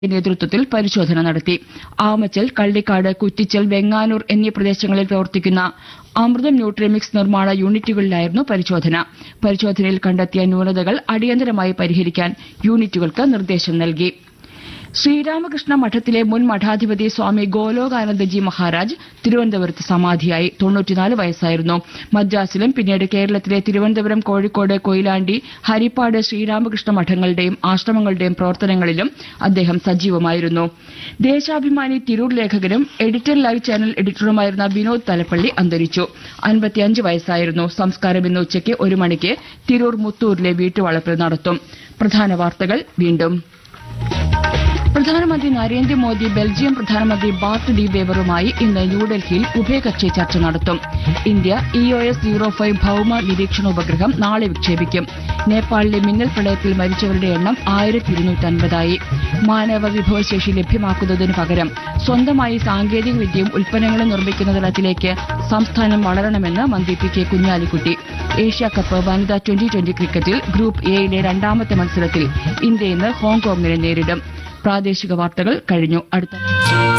നേതൃത്വത്തിൽ പരിശോധന നടത്തി ആമച്ചൽ കള്ളിക്കാട് കുറ്റിച്ചൽ വെങ്ങാനൂർ എന്നീ പ്രദേശങ്ങളിൽ പ്രവർത്തിക്കുന്ന അമൃതം ന്യൂട്രിമിക്സ് നിർമ്മാണ യൂണിറ്റുകളിലായിരുന്നു പരിശോധന പരിശോധനയിൽ കണ്ടെത്തിയ ന്യൂനതകൾ അടിയന്തരമായി പരിഹരിക്കാൻ യൂണിറ്റുകൾക്ക് നിർദ്ദേശം നൽകി ശ്രീരാമകൃഷ്ണ മഠത്തിലെ മുൻ മഠാധിപതി സ്വാമി ഗോലോകാനന്ദജി മഹാരാജ് തിരുവനന്തപുരത്ത് സമാധിയായി തൊണ്ണൂറ്റിനാല് വയസ്സായിരുന്നു മദ്രാസിലും പിന്നീട് കേരളത്തിലെ തിരുവനന്തപുരം കോഴിക്കോട് കൊയിലാണ്ടി ഹരിപ്പാട് ശ്രീരാമകൃഷ്ണ മഠങ്ങളുടെയും ആശ്രമങ്ങളുടെയും പ്രവർത്തനങ്ങളിലും അദ്ദേഹം സജീവമായിരുന്നു ദേശാഭിമാനി തിരൂർ ലേഖകനും എഡിറ്റർ ലൈവ് ചാനൽ എഡിറ്ററുമായിരുന്ന വിനോദ് തലപ്പള്ളി അന്തരിച്ചു അൻപത്തിയഞ്ച് വയസ്സായിരുന്നു സംസ്കാരം ഇന്ന് ഉച്ചയ്ക്ക് ഒരു മണിക്ക് തിരൂർ മുത്തൂരിലെ വീട്ടുവളപ്പിൽ നടത്തും പ്രധാന വാർത്തകൾ വീണ്ടും പ്രധാനമന്ത്രി നരേന്ദ്രമോദി ബെൽജിയം പ്രധാനമന്ത്രി ബാർട്ട് ഡി വേവറുമായി ഇന്ന് ന്യൂഡൽഹിയിൽ ഉഭയകക്ഷി ചർച്ച നടത്തും India E O S zero five ഭൌമ നിരീക്ഷണ ഉപഗ്രഹം നാളെ വിക്ഷേപിക്കും നേപ്പാളിലെ മിന്നൽ പ്രളയത്തിൽ മരിച്ചവരുടെ എണ്ണം ആയിരത്തി ഇരുന്നൂറ്റൻപതായി മാനവ വിഭവശേഷി ലഭ്യമാക്കുന്നതിന് പകരം സ്വന്തമായി സാങ്കേതിക വിദ്യയും ഉൽപ്പന്നങ്ങളും നിർമ്മിക്കുന്ന തലത്തിലേക്ക് സംസ്ഥാനം വളരണമെന്ന് മന്ത്രി പി കെ കുഞ്ഞാലിക്കുട്ടി ഏഷ്യാകപ്പ് വനിതാ ട്വന്റി ട്വന്റി ക്രിക്കറ്റിൽ ഗ്രൂപ്പ് എയിലെ രണ്ടാമത്തെ മത്സരത്തിൽ ഇന്ത്യ ഇന്ന് ഹോങ്കോങ്ങിനെ നേരിടും പ്രാദേശിക വാർത്തകൾ കഴിഞ്ഞു അടുത്ത